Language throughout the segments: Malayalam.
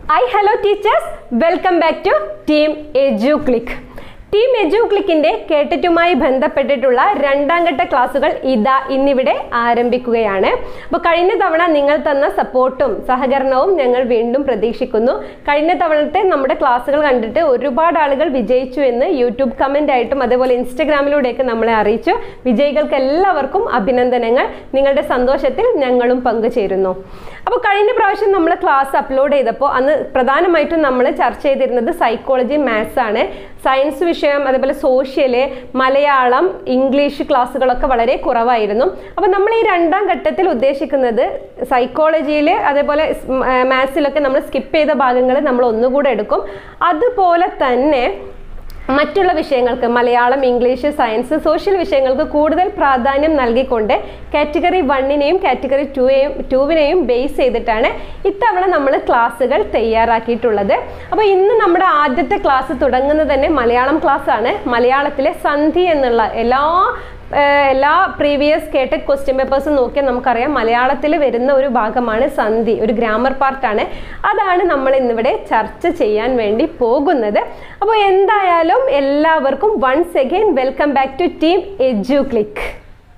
I hello teachers welcome back to team edu click team edu ക്ലിക്കിന്റെ കേട്ടിട്ടുമായി ബന്ധപ്പെട്ടിട്ടുള്ള രണ്ടാം ഘട്ട ക്ലാസ്സുകൾ ഇതാ ഇന്നിവിടെ ആരംഭിക്കുകയാണ് അപ്പോൾ കഴിഞ്ഞ തവണ നിങ്ങൾ തന്ന സപ്പോർട്ടും സഹകരണവും ഞങ്ങൾ വീണ്ടും പ്രതീക്ഷിക്കുന്നു കഴിഞ്ഞ തവണത്തെ നമ്മുടെ ക്ലാസ്സുകൾ കണ്ടിട്ട് ഒരുപാട് ആളുകൾ വിജയിച്ചു എന്ന് യൂട്യൂബ് കമന്റ് ആയിട്ടും അതേപോലെ ഇൻസ്റ്റഗ്രാമിലൂടെയൊക്കെ നമ്മളെ അറിയിച്ചു വിജയികൾക്ക് എല്ലാവർക്കും അഭിനന്ദനങ്ങൾ നിങ്ങളുടെ സന്തോഷത്തിൽ ഞങ്ങളും പങ്കുചേരുന്നു അപ്പോൾ കഴിഞ്ഞ പ്രാവശ്യം നമ്മൾ ക്ലാസ് അപ്ലോഡ് ചെയ്തപ്പോൾ അന്ന് പ്രധാനമായിട്ടും നമ്മൾ ചർച്ച ചെയ്തിരുന്നത് സൈക്കോളജി മാത്സ് ആണ് സയൻസ് വിഷയം അതേപോലെ സോഷ്യല് മലയാളം ഇംഗ്ലീഷ് ക്ലാസ്സുകളൊക്കെ വളരെ കുറവായിരുന്നു അപ്പോൾ നമ്മൾ ഈ രണ്ടാം ഘട്ടത്തിൽ ഉദ്ദേശിക്കുന്നത് സൈക്കോളജിയിൽ അതേപോലെ മാത്സിലൊക്കെ നമ്മൾ സ്കിപ്പ് ചെയ്ത ഭാഗങ്ങൾ നമ്മൾ ഒന്നുകൂടെ എടുക്കും അതുപോലെ തന്നെ മറ്റുള്ള വിഷയങ്ങൾക്ക് മലയാളം ഇംഗ്ലീഷ് സയൻസ് സോഷ്യൽ വിഷയങ്ങൾക്ക് കൂടുതൽ പ്രാധാന്യം നൽകിക്കൊണ്ട് കാറ്റഗറി വണ്ണിനെയും കാറ്റഗറി ടുയെയും ടൂവിനെയും ബേസ് ചെയ്തിട്ടാണ് ഇത്തവണ നമ്മൾ ക്ലാസ്സുകൾ തയ്യാറാക്കിയിട്ടുള്ളത് അപ്പോൾ ഇന്ന് നമ്മുടെ ആദ്യത്തെ ക്ലാസ് തുടങ്ങുന്നത് തന്നെ മലയാളം ക്ലാസ് ആണ് മലയാളത്തിലെ സന്ധി എന്നുള്ള എല്ലാ ഏഹ് എല്ലാ പ്രീവിയസ് കേട്ട ക്വസ്റ്റ്യൻ പേപ്പേഴ്സും നോക്കിയാൽ നമുക്കറിയാം മലയാളത്തിൽ വരുന്ന ഒരു ഭാഗമാണ് സന്ധി ഒരു ഗ്രാമർ പാർട്ടാണ് അതാണ് നമ്മൾ ഇന്നിവിടെ ചർച്ച ചെയ്യാൻ വേണ്ടി പോകുന്നത് അപ്പോൾ എന്തായാലും എല്ലാവർക്കും once again welcome back to team edu click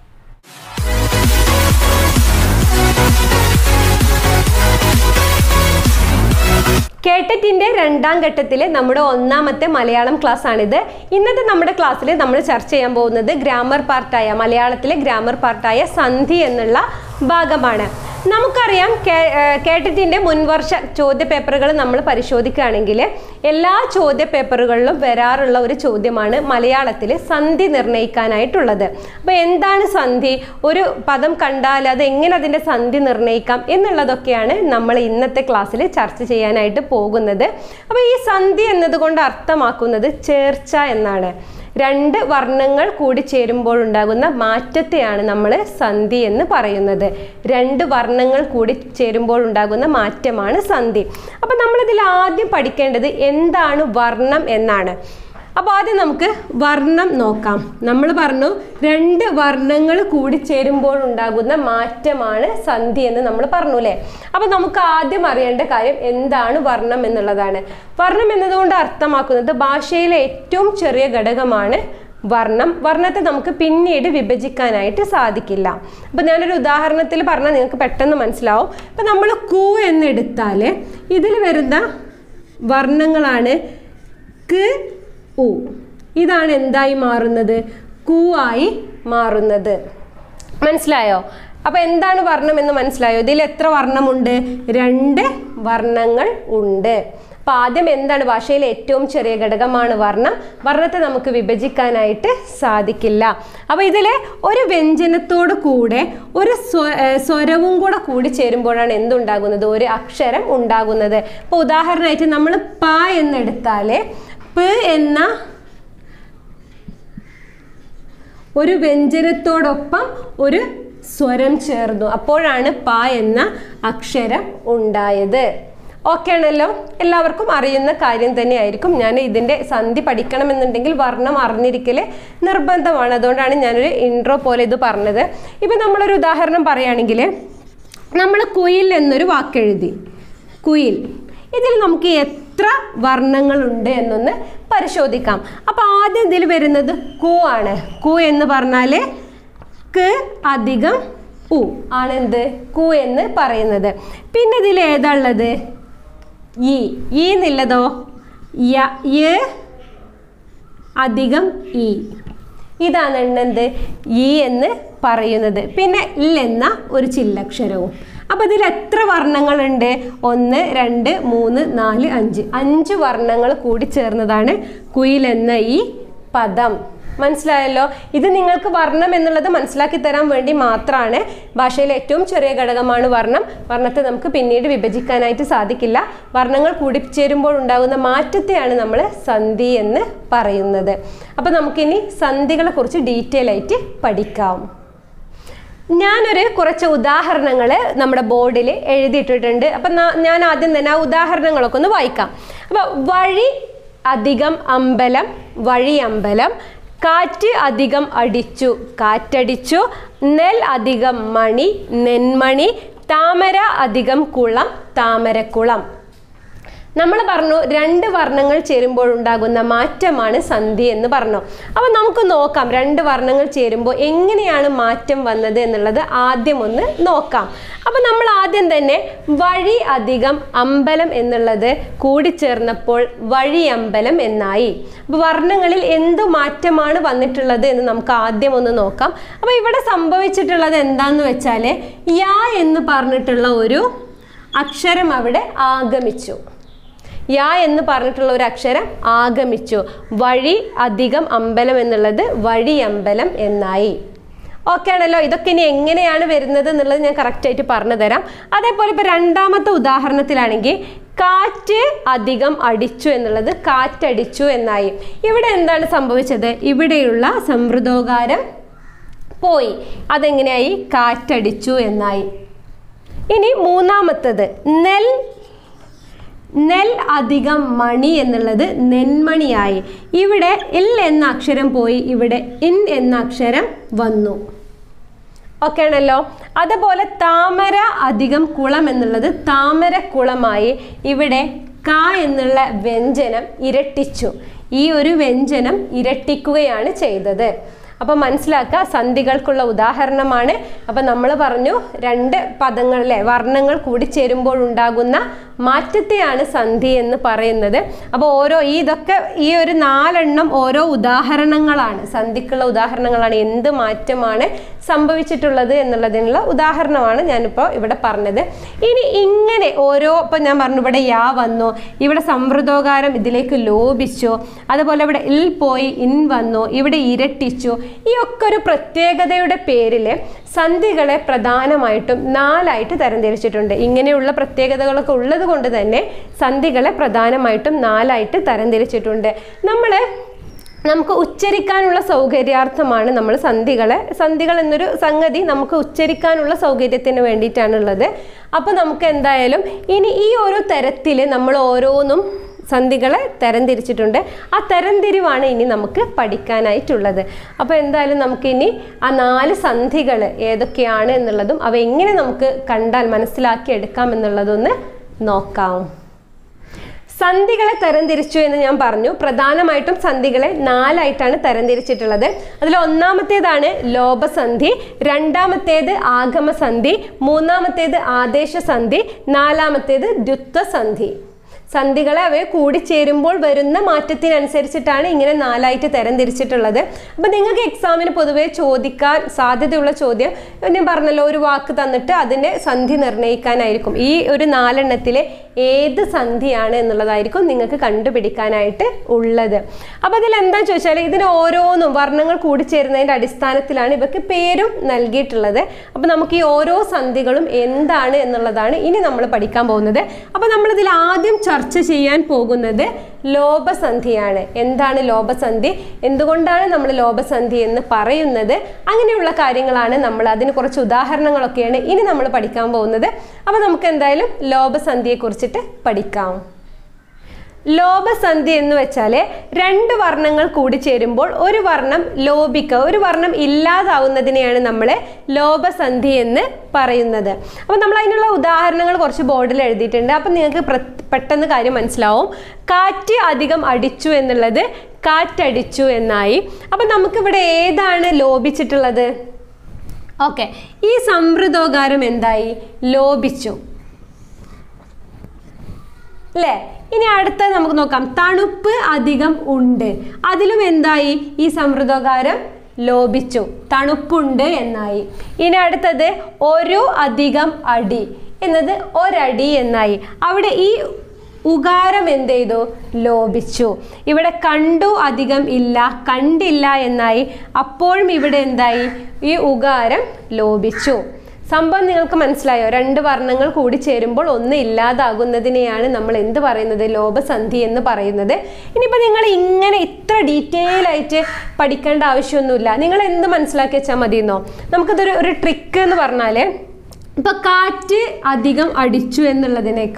കേട്ടറ്റിന്റെ രണ്ടാം ഘട്ടത്തിലെ നമ്മുടെ ഒന്നാമത്തെ മലയാളം ക്ലാസ് ആണിത് ഇന്നത്തെ നമ്മുടെ ക്ലാസ്സിൽ നമ്മൾ ചർച്ച ചെയ്യാൻ പോകുന്നത് ഗ്രാമർ പാർട്ടായ മലയാളത്തിലെ ഗ്രാമർ പാർട്ടായ സന്ധി എന്നുള്ള ഭാഗമാണ് നമുക്കറിയാം കേട്ടറ്റിന്റെ മുൻവർഷ ചോദ്യ പേപ്പറുകൾ നമ്മൾ പരിശോധിക്കുകയാണെങ്കിൽ എല്ലാ ചോദ്യ പേപ്പറുകളിലും വരാറുള്ള ഒരു ചോദ്യമാണ് മലയാളത്തിൽ സന്ധി നിർണ്ണയിക്കാനായിട്ടുള്ളത് അപ്പോൾ എന്താണ് സന്ധി ഒരു പദം കണ്ടാൽ അത് എങ്ങനെ അതിൻ്റെ സന്ധി നിർണ്ണയിക്കാം എന്നുള്ളതൊക്കെയാണ് നമ്മൾ ഇന്നത്തെ ക്ലാസ്സിൽ ചർച്ച ചെയ്യാനായിട്ട് പോകുന്നത് അപ്പോൾ ഈ സന്ധി എന്നതുകൊണ്ട് അർത്ഥമാക്കുന്നത് ചേർച്ച എന്നാണ് രണ്ട് വർണ്ണങ്ങൾ കൂടി ചേരുമ്പോൾ ഉണ്ടാകുന്ന മാറ്റത്തെയാണ് നമ്മൾ സന്ധി എന്ന് പറയുന്നത് രണ്ട് വർണ്ണങ്ങൾ കൂടി ചേരുമ്പോൾ ഉണ്ടാകുന്ന മാറ്റമാണ് സന്ധി അപ്പം നമ്മളിതിൽ ആദ്യം പഠിക്കേണ്ടത് എന്താണ് വർണ്ണം എന്നാണ് അപ്പോൾ ആദ്യം നമുക്ക് വർണ്ണം നോക്കാം നമ്മൾ പറഞ്ഞു രണ്ട് വർണ്ണങ്ങൾ കൂടി ചേരുമ്പോൾ ഉണ്ടാകുന്ന മാറ്റമാണ് സന്ധി എന്ന് നമ്മൾ പറഞ്ഞു അല്ലേ അപ്പോൾ നമുക്ക് ആദ്യം അറിയേണ്ട കാര്യം എന്താണ് വർണ്ണം എന്നുള്ളതാണ് വർണ്ണം എന്നതുകൊണ്ട് അർത്ഥമാക്കുന്നത് ഭാഷയിലെ ഏറ്റവും ചെറിയ ഘടകമാണ് വർണ്ണം വർണ്ണത്തെ നമുക്ക് പിന്നീട് വിഭജിക്കാനായിട്ട് സാധിക്കില്ല അപ്പം ഞാനൊരു ഉദാഹരണത്തിൽ പറഞ്ഞാൽ നിങ്ങൾക്ക് പെട്ടെന്ന് മനസ്സിലാവും ഇപ്പം നമ്മൾ കു എന്നെടുത്താൽ ഇതിൽ വരുന്ന വർണ്ണങ്ങളാണ് ക്ക് ഉ ഇതാണ് എന്തായി മാറുന്നത് കു ആയി മാറുന്നത് മനസ്സിലായോ അപ്പൊ എന്താണ് വർണ്ണം എന്ന് മനസ്സിലായോ ഇതിൽ എത്ര വർണ്ണമുണ്ട് രണ്ട് വർണ്ണങ്ങൾ ഉണ്ട് അപ്പൊ ആദ്യം എന്താണ് ഭാഷയിലെ ഏറ്റവും ചെറിയ ഘടകമാണ് വർണ്ണം വർണ്ണത്തെ നമുക്ക് വിഭജിക്കാനായിട്ട് സാധിക്കില്ല അപ്പൊ ഇതിലെ ഒരു വ്യഞ്ജനത്തോട് കൂടെ ഒരു സ്വരവും കൂടെ കൂടി ചേരുമ്പോഴാണ് എന്തുണ്ടാകുന്നത് ഒരു അക്ഷരം ഉണ്ടാകുന്നത് ഇപ്പൊ ഉദാഹരണമായിട്ട് നമ്മൾ പ എന്നെടുത്താല് പ് എന്ന ഒരു വ്യഞ്ജനത്തോടൊപ്പം ഒരു സ്വരം ചേർന്നു അപ്പോഴാണ് പ എന്ന അക്ഷരം ഉണ്ടായത് ഓക്കെ ആണല്ലോ എല്ലാവർക്കും അറിയുന്ന കാര്യം തന്നെയായിരിക്കും ഞാൻ ഇതിൻ്റെ സന്ധി പഠിക്കണമെന്നുണ്ടെങ്കിൽ വർണ്ണം അറിഞ്ഞിരിക്കൽ നിർബന്ധമാണ് അതുകൊണ്ടാണ് ഞാനൊരു ഇൻട്രോ പോലെ ഇത് പറഞ്ഞത് ഇപ്പം നമ്മളൊരു ഉദാഹരണം പറയുകയാണെങ്കിൽ നമ്മൾ കുയിൽ എന്നൊരു വാക്കെഴുതി കുയിൽ ഇതിൽ നമുക്ക് എത്ര വർണ്ണങ്ങളുണ്ട് എന്നൊന്ന് പരിശോധിക്കാം അപ്പോൾ ആദ്യം ഇതിൽ വരുന്നത് കു ആണ് കു എന്ന് പറഞ്ഞാൽ ക്ക് അധികം ഉ ആണ് എന്ത് കു എന്ന് പറയുന്നത് പിന്നെ ഇതിൽ ഏതാ ഉള്ളത് ഈ ഈ എന്നുള്ളതോ യ അധികം ഇ ഇതാണ് എന്ത് ഈ എന്ന് പറയുന്നത് പിന്നെ ഇൽ എന്ന ഒരു ചില്ലക്ഷരവും അപ്പൊ ഇതിൽ എത്ര വർണ്ണങ്ങളുണ്ട് ഒന്ന് രണ്ട് മൂന്ന് നാല് അഞ്ച് അഞ്ച് വർണ്ണങ്ങൾ കൂടി ചേർന്നതാണ് കുയിൽ എന്ന ഈ പദം മനസ്സിലായല്ലോ ഇത് നിങ്ങൾക്ക് വർണ്ണം എന്നുള്ളത് മനസ്സിലാക്കി തരാൻ വേണ്ടി മാത്രമാണ് ഭാഷയിലെ ഏറ്റവും ചെറിയ ഘടകമാണ് വർണ്ണം വർണ്ണത്തെ നമുക്ക് പിന്നീട് വിഭജിക്കാനായിട്ട് സാധിക്കില്ല വർണ്ണങ്ങൾ കൂടിച്ചേരുമ്പോൾ ഉണ്ടാകുന്ന മാറ്റത്തെയാണ് നമ്മൾ സന്ധി എന്ന് പറയുന്നത് അപ്പോൾ നമുക്കിനി സന്ധികളെ കുറിച്ച് ഡീറ്റെയിൽ ആയിട്ട് പഠിക്കാം ഞാനൊരു കുറച്ച് ഉദാഹരണങ്ങൾ നമ്മുടെ ബോർഡിൽ എഴുതിയിട്ടിട്ടുണ്ട് അപ്പം ഞാൻ ആദ്യം തന്നെ ആ ഉദാഹരണങ്ങളൊക്കെ ഒന്ന് വായിക്കാം അപ്പോൾ വഴി അധികം അമ്പലം വഴി അമ്പലം കാറ്റ് അധികം അടിച്ചു കാറ്റടിച്ചു നെൽ അധികം മണി നെന്മണി താമര അധികം കുളം താമരക്കുളം നമ്മൾ പറഞ്ഞു രണ്ട് വർണ്ണങ്ങൾ ചേരുമ്പോൾ ഉണ്ടാകുന്ന മാറ്റമാണ് സന്ധി എന്ന് പറഞ്ഞു അപ്പോൾ നമുക്ക് നോക്കാം രണ്ട് വർണ്ണങ്ങൾ ചേരുമ്പോൾ എങ്ങനെയാണ് മാറ്റം വന്നത് എന്നുള്ളത് ആദ്യം ഒന്ന് നോക്കാം അപ്പോൾ നമ്മൾ ആദ്യം തന്നെ വഴി അധികം അമ്പലം എന്നുള്ളത് കൂടിച്ചേർന്നപ്പോൾ വഴിയമ്പലം എന്നായി അപ്പോൾ വർണ്ണങ്ങളിൽ എന്ത് മാറ്റമാണ് വന്നിട്ടുള്ളത് എന്ന് നമുക്ക് ആദ്യം ഒന്ന് നോക്കാം അപ്പോൾ ഇവിടെ സംഭവിച്ചിട്ടുള്ളത് എന്താന്ന് വെച്ചാൽ യാ എന്ന് പറഞ്ഞിട്ടുള്ള ഒരു അക്ഷരം അവിടെ ആഗമിച്ചു യാ എന്ന് പറഞ്ഞിട്ടുള്ള ഒരു അക്ഷരം ആഗമിച്ചു വഴി അധികം അമ്പലം എന്നുള്ളത് വഴിയമ്പലം എന്നായി ഓക്കെ ആണല്ലോ ഇതൊക്കെ ഇനി എങ്ങനെയാണ് വരുന്നത് എന്നുള്ളത് ഞാൻ കറക്റ്റായിട്ട് പറഞ്ഞു തരാം അതേപോലെ ഇപ്പോൾ രണ്ടാമത്തെ ഉദാഹരണത്തിലാണെങ്കിൽ കാറ്റ് അധികം അടിച്ചു എന്നുള്ളത് കാറ്റടിച്ചു എന്നായി ഇവിടെ എന്താണ് സംഭവിച്ചത് ഇവിടെയുള്ള സമൃദ്ധോകാരം പോയി അതെങ്ങനെയായി കാറ്റടിച്ചു എന്നായി ഇനി മൂന്നാമത്തത് നെൽ നെൽ അധികം മണി എന്നുള്ളത് നെന്മണിയായി ഇവിടെ ഇൽ എന്ന അക്ഷരം പോയി ഇവിടെ ഇൻ എന്ന അക്ഷരം വന്നു ഓക്കെ ആണല്ലോ അതുപോലെ താമര അധികം കുളം എന്നുള്ളത് താമര കുളമായി ഇവിടെ ക എന്നുള്ള വ്യഞ്ജനം ഇരട്ടിച്ചു ഈ ഒരു വ്യഞ്ജനം ഇരട്ടിക്കുകയാണ് ചെയ്തത് അപ്പോൾ മനസ്സിലാക്കുക സന്ധികൾക്കുള്ള ഉദാഹരണമാണ് അപ്പോൾ നമ്മൾ പറഞ്ഞു രണ്ട് പദങ്ങളിലെ വർണ്ണങ്ങൾ കൂടിച്ചേരുമ്പോൾ ഉണ്ടാകുന്ന മാറ്റത്തെയാണ് സന്ധി എന്ന് പറയുന്നത് അപ്പോൾ ഓരോ ഈ ഇതൊക്കെ ഈ ഒരു നാലെണ്ണം ഓരോ ഉദാഹരണങ്ങളാണ് സന്ധിക്കുള്ള ഉദാഹരണങ്ങളാണ് എന്ത് മാറ്റമാണ് സംഭവിച്ചിട്ടുള്ളത് എന്നുള്ളതിനുള്ള ഉദാഹരണമാണ് ഞാനിപ്പോൾ ഇവിടെ പറഞ്ഞത് ഇനി ഇങ്ങനെ ഓരോ ഇപ്പം ഞാൻ പറഞ്ഞു ഇവിടെ യാ വന്നു ഇവിടെ സമൃദ്ധോകാരം ഇതിലേക്ക് ലോപിച്ചു അതുപോലെ ഇവിടെ ഇൽ പോയി ഇൻ വന്നു ഇവിടെ ഇരട്ടിച്ചു ഈ ഒക്കെ ഒരു പ്രത്യേകതയുടെ പേരിൽ സന്ധികളെ പ്രധാനമായിട്ടും നാലായിട്ട് തരംതിരിച്ചിട്ടുണ്ട് ഇങ്ങനെയുള്ള പ്രത്യേകതകളൊക്കെ ഉള്ളത് കൊണ്ട് തന്നെ സന്ധികളെ പ്രധാനമായിട്ടും നാലായിട്ട് തരംതിരിച്ചിട്ടുണ്ട് നമ്മൾ നമുക്ക് ഉച്ചരിക്കാനുള്ള സൗകര്യാർത്ഥമാണ് നമ്മൾ സന്ധികളെ സന്ധികൾ എന്നൊരു സംഗതി നമുക്ക് ഉച്ചരിക്കാനുള്ള സൗകര്യത്തിന് വേണ്ടിയിട്ടാണുള്ളത് അപ്പോൾ നമുക്ക് എന്തായാലും ഇനി ഈ ഓരോ തരത്തിൽ നമ്മൾ ഓരോന്നും സന്ധികളെ തരംതിരിച്ചിട്ടുണ്ട് ആ തരംതിരിവാണ് ഇനി നമുക്ക് പഠിക്കാനായിട്ടുള്ളത് അപ്പോൾ എന്തായാലും നമുക്കിനി ആ നാല് സന്ധികൾ ഏതൊക്കെയാണ് എന്നുള്ളതും അവ എങ്ങനെ നമുക്ക് കണ്ടാൽ മനസ്സിലാക്കി എടുക്കാം എന്നുള്ളതൊന്ന് നോക്കാം സന്ധികളെ തരംതിരിച്ചു എന്ന് ഞാൻ പറഞ്ഞു പ്രധാനമായിട്ടും സന്ധികളെ നാലായിട്ടാണ് തരംതിരിച്ചിട്ടുള്ളത് അതിൽ ഒന്നാമത്തേതാണ് ലോപസന്ധി രണ്ടാമത്തേത് ആഗമസന്ധി മൂന്നാമത്തേത് ആദേശസന്ധി നാലാമത്തേത് ദ്വിത്വസന്ധി സന്ധികളെ അവയെ കൂടിച്ചേരുമ്പോൾ വരുന്ന മാറ്റത്തിനനുസരിച്ചിട്ടാണ് ഇങ്ങനെ നാലായിട്ട് തരംതിരിച്ചിട്ടുള്ളത് അപ്പം നിങ്ങൾക്ക് എക്സാമിന് പൊതുവെ ചോദിക്കാൻ സാധ്യതയുള്ള ചോദ്യം ഞാൻ പറഞ്ഞല്ലോ ഒരു വാക്ക് തന്നിട്ട് അതിൻ്റെ സന്ധി നിർണ്ണയിക്കാനായിരിക്കും ഈ ഒരു നാലെണ്ണത്തിലെ ഏത് സന്ധിയാണ് എന്നുള്ളതായിരിക്കും നിങ്ങൾക്ക് കണ്ടുപിടിക്കാനായിട്ട് ഉള്ളത് അപ്പോൾ അതിൽ എന്താ ചോദിച്ചാൽ ഇതിന് ഓരോന്നും വർണ്ണങ്ങൾ കൂടിച്ചേരുന്നതിൻ്റെ അടിസ്ഥാനത്തിലാണ് ഇവയ്ക്ക് പേരും നൽകിയിട്ടുള്ളത് അപ്പോൾ നമുക്ക് ഈ ഓരോ സന്ധികളും എന്താണ് എന്നുള്ളതാണ് ഇനി നമ്മൾ പഠിക്കാൻ പോകുന്നത് അപ്പോൾ നമ്മളിതിൽ ആദ്യം ചർച്ച ചെയ്യാൻ പോകുന്നത് ലോപസന്ധിയാണ് എന്താണ് ലോപസന്ധി എന്തുകൊണ്ടാണ് നമ്മൾ ലോപസന്ധി എന്ന് പറയുന്നത് അങ്ങനെയുള്ള കാര്യങ്ങളാണ് നമ്മൾ അതിന് കുറച്ച് ഉദാഹരണങ്ങളൊക്കെയാണ് ഇനി നമ്മൾ പഠിക്കാൻ പോകുന്നത് അപ്പോൾ നമുക്ക് എന്തായാലും ലോപസന്ധിയെ കുറിച്ചിട്ട് പഠിക്കാം ലോപസന്ധി എന്ന് വെച്ചാൽ രണ്ട് വർണ്ണങ്ങൾ കൂടി ചേരുമ്പോൾ ഒരു വർണ്ണം ലോപിക്കുക ഒരു വർണ്ണം ഇല്ലാതാവുന്നതിനെയാണ് നമ്മൾ ലോപസന്ധി എന്ന് പറയുന്നത് അപ്പോൾ നമ്മൾ അതിനുള്ള ഉദാഹരണങ്ങൾ കുറച്ച് ബോർഡിൽ എഴുതിയിട്ടുണ്ട് അപ്പം നിങ്ങൾക്ക് പ്ര- പെട്ടെന്ന് കാര്യം മനസ്സിലാവും കാറ്റ് അധികം അടിച്ചു എന്നുള്ളത് കാറ്റടിച്ചു എന്നായി അപ്പം നമുക്കിവിടെ ഏതാണ് ലോപിച്ചിട്ടുള്ളത് ഓക്കെ ഈ സമൃദ്ധോകാരം എന്തായി ലോപിച്ചു അല്ലേ ഇനി അടുത്ത നമുക്ക് നോക്കാം തണുപ്പ് അധികം ഉണ്ട് അതിലും എന്തായി ഈ സമൃദ്ധകാരം ലോപിച്ചു തണുപ്പുണ്ട് എന്നായി ഇനി അടുത്തത് ഒരു അധികം അടി എന്നത് ഒരടി എന്നായി അവിടെ ഈ ഉകാരം എന്ത് ചെയ്തു ലോപിച്ചു ഇവിടെ കണ്ടു അധികം ഇല്ല കണ്ടില്ല എന്നായി അപ്പോഴും ഇവിടെ എന്തായി ഈ ഉകാരം ലോപിച്ചു സംഭവം നിങ്ങൾക്ക് മനസ്സിലായോ രണ്ട് വർണ്ണങ്ങൾ കൂടി ചേരുമ്പോൾ ഒന്ന് ഇല്ലാതാകുന്നതിനെയാണ് നമ്മൾ എന്ത് പറയുന്നത് ലോപസന്ധി എന്ന് പറയുന്നത് ഇനിയിപ്പോൾ നിങ്ങൾ ഇങ്ങനെ ഇത്ര ഡീറ്റെയിൽ ആയിട്ട് പഠിക്കേണ്ട ആവശ്യമൊന്നുമില്ല നിങ്ങൾ എന്ത് മനസ്സിലാക്കി വെച്ചാൽ മതിയെന്നോ നമുക്കിതൊരു ഒരു ട്രിക്ക് എന്ന് പറഞ്ഞാൽ ഇപ്പൊ കാറ്റ് അധികം അടിച്ചു എന്നുള്ളതിനേക്കാൾ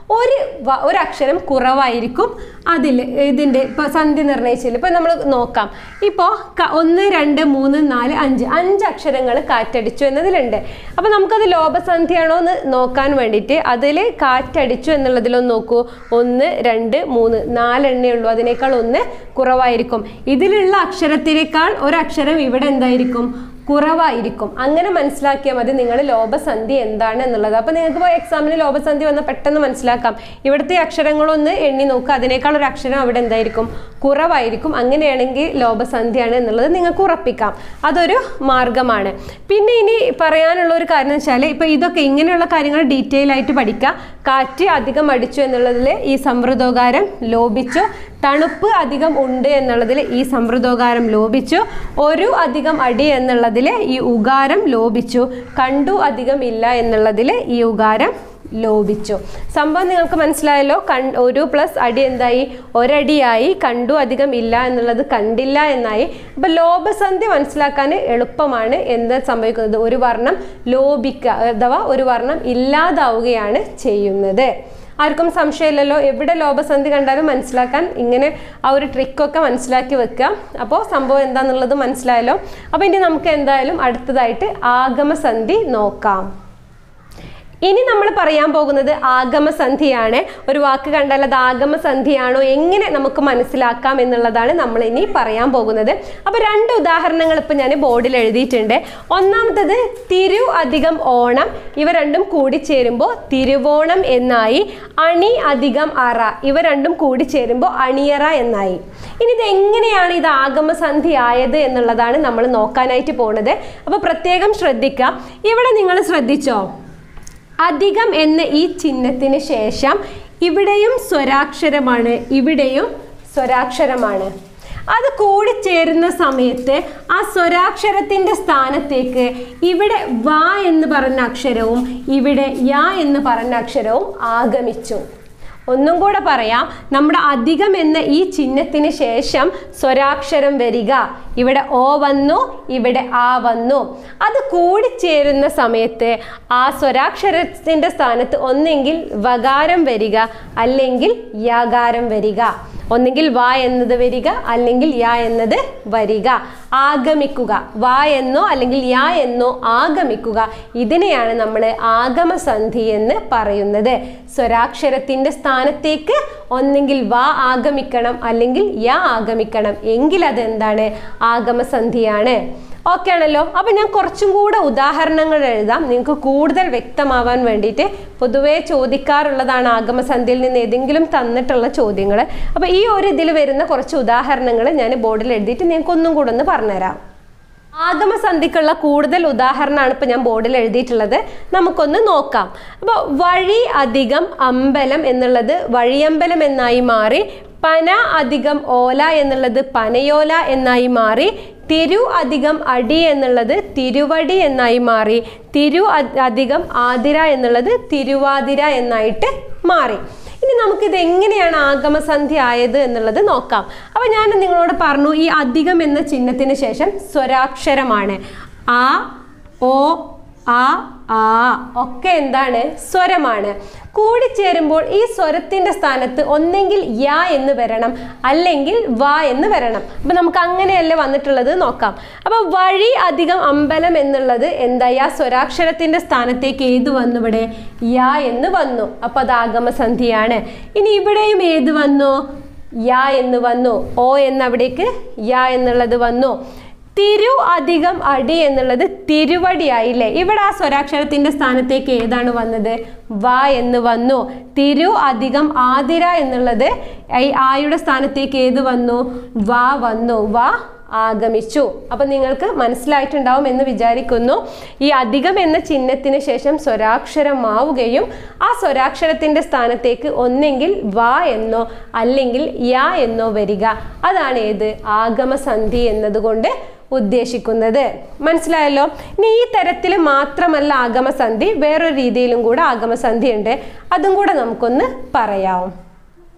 ഒരു വ- ഒരു അക്ഷരം കുറവായിരിക്കും അതിൽ ഇതിൻ്റെ ഇപ്പോൾ സന്ധി നിർണയിച്ചില്ല ഇപ്പോൾ നമ്മൾ നോക്കാം ഇപ്പോൾ ഒന്ന് രണ്ട് മൂന്ന് നാല് അഞ്ച് അഞ്ച് അക്ഷരങ്ങൾ കാറ്റടിച്ചു എന്നതിലുണ്ട് അപ്പോൾ നമുക്കത് ലോപസന്ധിയാണോ എന്ന് നോക്കാൻ വേണ്ടിയിട്ട് അതിൽ കാറ്റടിച്ചു എന്നുള്ളതിലൊന്ന് നോക്കൂ ഒന്ന് രണ്ട് മൂന്ന് നാലെണ്ണേ ഉള്ളൂ അതിനേക്കാൾ ഒന്ന് കുറവായിരിക്കും ഇതിലുള്ള അക്ഷരത്തിനേക്കാൾ ഒരക്ഷരം ഇവിടെ എന്തായിരിക്കും കുറവായിരിക്കും അങ്ങനെ മനസ്സിലാക്കിയാൽ മതി നിങ്ങൾ ലോപസന്ധി എന്താണ് എന്നുള്ളത് അപ്പോൾ നിങ്ങൾക്ക് ഇപ്പോൾ എക്സാമിന് ലോപസന്ധി വന്നാൽ പെട്ടെന്ന് മനസ്സിലാക്കാം ഇവിടുത്തെ അക്ഷരങ്ങളൊന്ന് എണ്ണി നോക്കുക അതിനേക്കാൾ ഒരു അക്ഷരം അവിടെ എന്തായിരിക്കും കുറവായിരിക്കും അങ്ങനെയാണെങ്കിൽ ലോപസന്ധിയാണ് എന്നുള്ളത് നിങ്ങൾക്ക് ഉറപ്പിക്കാം അതൊരു മാർഗമാണ് പിന്നെ ഇനി പറയാനുള്ള ഒരു കാര്യം എന്ന് വെച്ചാൽ ഇപ്പോൾ ഇതൊക്കെ ഇങ്ങനെയുള്ള കാര്യങ്ങൾ ഡീറ്റെയിൽ ആയിട്ട് പഠിക്കുക കാറ്റ് അധികം അടിച്ചു എന്നുള്ളതിൽ ഈ സമൃദ്ധോകാരം ലോപിച്ചു തണുപ്പ് അധികം ഉണ്ട് എന്നുള്ളതിൽ ഈ സമൃദ്ധോകാരം ലോപിച്ചു ഒരു അധികം അടി എന്നുള്ളതിൽ ഈ ഉകാരം ലോപിച്ചു കണ്ടു അധികം ഇല്ല എന്നുള്ളതിൽ ഈ ഉകാരം ലോപിച്ചു സംഭവം നിങ്ങൾക്ക് മനസ്സിലായല്ലോ കൺ ഒരു പ്ലസ് അടി എന്തായി ഒരടിയായി കണ്ടു അധികം ഇല്ല എന്നുള്ളത് കണ്ടില്ല എന്നായി അപ്പോൾ ലോപസന്ധി മനസ്സിലാക്കാൻ എളുപ്പമാണ് എന്ത് സംഭവിക്കുന്നത് ഒരു വർണ്ണം ലോപിക്കുക അഥവാ ഒരു വർണ്ണം ഇല്ലാതാവുകയാണ് ചെയ്യുന്നത് ആർക്കും സംശയമില്ലല്ലോ എവിടെ ലോപസന്ധി കണ്ടാലും മനസ്സിലാക്കാൻ ഇങ്ങനെ ആ ഒരു ട്രിക്കൊക്കെ മനസ്സിലാക്കി വെക്കുക അപ്പോൾ സംഭവം എന്താണെന്നുള്ളത് മനസ്സിലായല്ലോ അപ്പോൾ ഇനി നമുക്ക് എന്തായാലും അടുത്തതായിട്ട് ആഗമസന്ധി നോക്കാം ഇനി നമ്മൾ പറയാൻ പോകുന്നത് ആഗമസന്ധിയാണ് ഒരു വാക്ക് കണ്ടാൽ അത് ആഗമസന്ധിയാണോ എങ്ങനെ നമുക്ക് മനസ്സിലാക്കാം എന്നുള്ളതാണ് നമ്മൾ ഇനി പറയാൻ പോകുന്നത് അപ്പോൾ രണ്ട് ഉദാഹരണങ്ങൾ ഇപ്പം ഞാൻ ബോർഡിൽ എഴുതിയിട്ടുണ്ട് ഒന്നാമത്തത് തിരു അധികം ഓണം ഇവ രണ്ടും കൂടിച്ചേരുമ്പോൾ തിരുവോണം എന്നായി അണി അധികം അറ ഇവ രണ്ടും കൂടിച്ചേരുമ്പോൾ അണിയറ എന്നായി ഇനി ഇത് എങ്ങനെയാണ് ഇത് ആഗമസന്ധി ആയത് എന്നുള്ളതാണ് നമ്മൾ നോക്കാനായിട്ട് പോണത് അപ്പോൾ പ്രത്യേകം ശ്രദ്ധിക്കുക ഇവിടെ നിങ്ങൾ ശ്രദ്ധിച്ചോ അധികം എന്ന ഈ ചിഹ്നത്തിന് ശേഷം ഇവിടെയും സ്വരാക്ഷരമാണ് ഇവിടെയും സ്വരാക്ഷരമാണ് അത് കൂടിച്ചേരുന്ന സമയത്ത് ആ സ്വരാക്ഷരത്തിൻ്റെ സ്ഥാനത്തേക്ക് ഇവിടെ വ എന്ന് പറഞ്ഞ അക്ഷരവും ഇവിടെ യ എന്ന് പറഞ്ഞ അക്ഷരവും ആഗമിച്ചു ഒന്നും കൂടെ പറയാം നമ്മുടെ അധികം എന്ന ഈ ചിഹ്നത്തിന് ശേഷം സ്വരാക്ഷരം വരിക ഇവിടെ ഓ വന്നു ഇവിടെ ആ വന്നു അത് കൂടിച്ചേരുന്ന സമയത്ത് ആ സ്വരാക്ഷരത്തിൻ്റെ സ്ഥാനത്ത് ഒന്നെങ്കിൽ വകാരം വരിക അല്ലെങ്കിൽ യാകാരം വരിക ഒന്നെങ്കിൽ വ എന്നത് വരിക അല്ലെങ്കിൽ യ എന്നത് വരിക ആഗമിക്കുക വ എന്നോ അല്ലെങ്കിൽ യ എന്നോ ആഗമിക്കുക ഇതിനെയാണ് നമ്മൾ ആഗമസന്ധി എന്ന് പറയുന്നത് സ്വരാക്ഷരത്തിൻ്റെ സ്ഥാനത്തേക്ക് ഒന്നെങ്കിൽ വ ആഗമിക്കണം അല്ലെങ്കിൽ യ ആഗമിക്കണം എങ്കിൽ അതെന്താണ് ആഗമസന്ധിയാണ് ഓക്കെ ആണല്ലോ അപ്പം ഞാൻ കുറച്ചും കൂടെ ഉദാഹരണങ്ങൾ എഴുതാം നിങ്ങൾക്ക് കൂടുതൽ വ്യക്തമാവാൻ വേണ്ടിയിട്ട് പൊതുവേ ചോദിക്കാറുള്ളതാണ് ആഗമസന്ധിയിൽ നിന്ന് ഏതെങ്കിലും തന്നിട്ടുള്ള ചോദ്യങ്ങൾ അപ്പോൾ ഈ ഒരു ഇതിൽ വരുന്ന കുറച്ച് ഉദാഹരണങ്ങൾ ഞാൻ ബോർഡിൽ എഴുതിയിട്ട് നിങ്ങൾക്ക് ഒന്നും കൂടെ ഒന്ന് പറഞ്ഞുതരാം ആഗമസന്ധിക്കുള്ള കൂടുതൽ ഉദാഹരണമാണ് ഇപ്പോൾ ഞാൻ ബോർഡിൽ എഴുതിയിട്ടുള്ളത് നമുക്കൊന്ന് നോക്കാം അപ്പോൾ വഴി അധികം അമ്പലം എന്നുള്ളത് വഴിയമ്പലം എന്നായി മാറി പന അധികം ഓല എന്നുള്ളത് പനയോല എന്നായി മാറി തിരു അധികം അടി എന്നുള്ളത് തിരുവടി എന്നായി മാറി തിരു അ- അധികം ആതിര എന്നുള്ളത് തിരുവാതിര എന്നായിട്ട് മാറി ഇനി നമുക്കിത് എങ്ങനെയാണ് ആഗമസന്ധി ആയത് എന്നുള്ളത് നോക്കാം അപ്പോൾ ഞാൻ നിങ്ങളോട് പറഞ്ഞു ഈ അധികം എന്ന ചിഹ്നത്തിന് ശേഷം സ്വരാക്ഷരമാണ് ആ ഓ ആ ആ ഒക്കെ എന്താണ് സ്വരമാണ് കൂടിച്ചേരുമ്പോൾ ഈ സ്വരത്തിന്റെ സ്ഥാനത്ത് ഒന്നെങ്കിൽ യ എന്ന് വരണം അല്ലെങ്കിൽ വ എന്ന് വരണം അപ്പൊ നമുക്ക് അങ്ങനെയല്ലേ വന്നിട്ടുള്ളത് നോക്കാം അപ്പൊ വഴി അധികം അമ്പലം എന്നുള്ളത് എന്തായി ആ സ്വരാക്ഷരത്തിന്റെ സ്ഥാനത്തേക്ക് ഏത് വന്നു ഇവിടെ യ എന്ന് വന്നു അപ്പൊ അത് ആഗമസന്ധിയാണ് ഇനി ഇവിടെയും ഏത് വന്നു യ എന്ന് വന്നു ഓ എന്നവിടേക്ക് യ എന്നുള്ളത് വന്നു തിരു അധികം അടി എന്നുള്ളത് തിരുവടിയായില്ലേ ഇവിടെ ആ സ്വരാക്ഷരത്തിന്റെ സ്ഥാനത്തേക്ക് ഏതാണ് വന്നത് വ എന്ന് വന്നു തിരു അധികം ആതിര എന്നുള്ളത് ഈ ആയുടെ സ്ഥാനത്തേക്ക് ഏത് വന്നു വ വന്നു വ ആഗമിച്ചു അപ്പൊ നിങ്ങൾക്ക് മനസ്സിലായിട്ടുണ്ടാവും എന്ന് വിചാരിക്കുന്നു ഈ അധികം എന്ന ചിഹ്നത്തിന് ശേഷം സ്വരാക്ഷരമാവുകയും ആ സ്വരാക്ഷരത്തിന്റെ സ്ഥാനത്തേക്ക് ഒന്നെങ്കിൽ വ എന്നോ അല്ലെങ്കിൽ യ എന്നോ വരിക അതാണ് ഏത് ആഗമസന്ധി എന്നതുകൊണ്ട് ഉദ്ദേശിക്കുന്നത് മനസ്സിലായല്ലോ ഇനി ഈ തരത്തിൽ മാത്രമല്ല ആഗമസന്ധി വേറൊരു രീതിയിലും കൂടെ ആഗമസന്ധി ഉണ്ട് അതും കൂടെ നമുക്കൊന്ന് പറയാം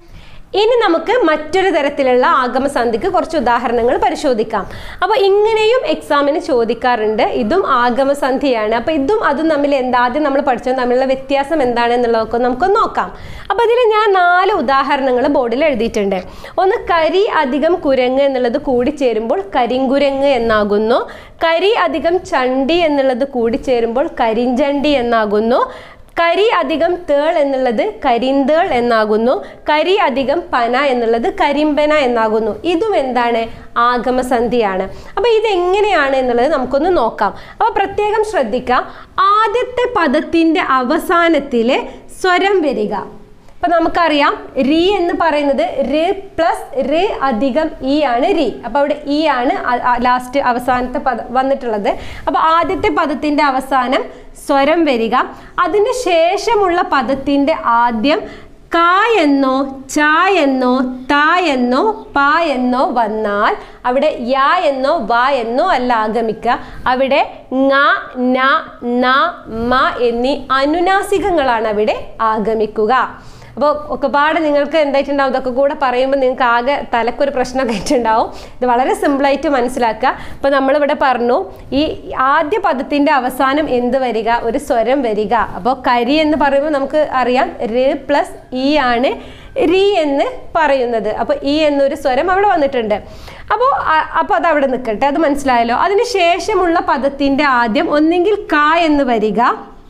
ഇനി നമുക്ക് മറ്റൊരു തരത്തിലുള്ള ആഗമസന്ധിക്ക് കുറച്ച് ഉദാഹരണങ്ങൾ പരിശോധിക്കാം അപ്പോൾ ഇങ്ങനെയും എക്സാമിന് ചോദിക്കാറുണ്ട് ഇതും ആഗമസന്ധിയാണ് അപ്പോൾ ഇതും അതും തമ്മിൽ എന്താ ആദ്യം നമ്മൾ പഠിച്ചത് തമ്മിലുള്ള വ്യത്യാസം എന്താണെന്നുള്ളതൊക്കെ നമുക്ക് നോക്കാം അപ്പോൾ ഇതിൽ ഞാൻ നാല് ഉദാഹരണങ്ങൾ ബോർഡിൽ എഴുതിയിട്ടുണ്ട് ഒന്ന് കരി അധികം കുരങ്ങ് എന്നുള്ളത് കൂടിച്ചേരുമ്പോൾ കരിങ്കുരങ്ങ് എന്നാകുന്നു കരി അധികം ചണ്ടി എന്നുള്ളത് കൂടിച്ചേരുമ്പോൾ കരിഞ്ചണ്ടി എന്നാകുന്നു കരി അധികം തേൾ എന്നുള്ളത് കരിന്തേൾ എന്നാകുന്നു കരി അധികം പന എന്നുള്ളത് കരിമ്പന എന്നാകുന്നു ഇതും എന്താണ് ആഗമസന്ധിയാണ് അപ്പോൾ ഇതെങ്ങനെയാണ് എന്നുള്ളത് നമുക്കൊന്ന് നോക്കാം അപ്പോൾ പ്രത്യേകം ശ്രദ്ധിക്കാം ആദ്യത്തെ പദത്തിൻ്റെ അവസാനത്തിൽ സ്വരം വരിക അപ്പൊ നമുക്കറിയാം രി എന്ന് പറയുന്നത് ര് പ്ലസ് ര് അധികം ഇ ആണ് രി അപ്പൊ അവിടെ ഇ ആണ് ലാസ്റ്റ് അവസാനത്തെ പദം വന്നിട്ടുള്ളത് അപ്പൊ ആദ്യത്തെ പദത്തിന്റെ അവസാനം സ്വരം വരിക അതിന് ശേഷമുള്ള പദത്തിന്റെ ആദ്യം ക എന്നോ ച എന്നോ ത എന്നോ പ എന്നോ വന്നാൽ അവിടെ യ എന്നോ വ എന്നോ അല്ല ആഗമിക്കുക അവിടെ ങ ന ന മ എന്നീ അനുനാസികങ്ങളാണ് അവിടെ ആഗമിക്കുക അപ്പോൾ ഒക്കെപ്പാടെ നിങ്ങൾക്ക് എന്തായിട്ടുണ്ടാവും ഇതൊക്കെ കൂടെ പറയുമ്പോൾ നിങ്ങൾക്ക് ആകെ തലക്കൊരു പ്രശ്നമൊക്കെ ആയിട്ടുണ്ടാവും ഇത് വളരെ സിമ്പിളായിട്ട് മനസ്സിലാക്കുക ഇപ്പോൾ നമ്മളിവിടെ പറഞ്ഞു ഈ ആദ്യ പദത്തിൻ്റെ അവസാനം എന്ത് വരിക ഒരു സ്വരം വരിക അപ്പോൾ കരി എന്ന് പറയുമ്പോൾ നമുക്ക് അറിയാം ര് പ്ലസ് ഇ ആണ് രി എന്ന് പറയുന്നത് അപ്പോൾ ഈ എന്നൊരു സ്വരം അവിടെ വന്നിട്ടുണ്ട് അപ്പോൾ അപ്പോൾ അത് അവിടെ നിൽക്കട്ടെ അത് മനസ്സിലായല്ലോ അതിന് ശേഷമുള്ള പദത്തിൻ്റെ ആദ്യം ഒന്നെങ്കിൽ ക എന്ന് വരിക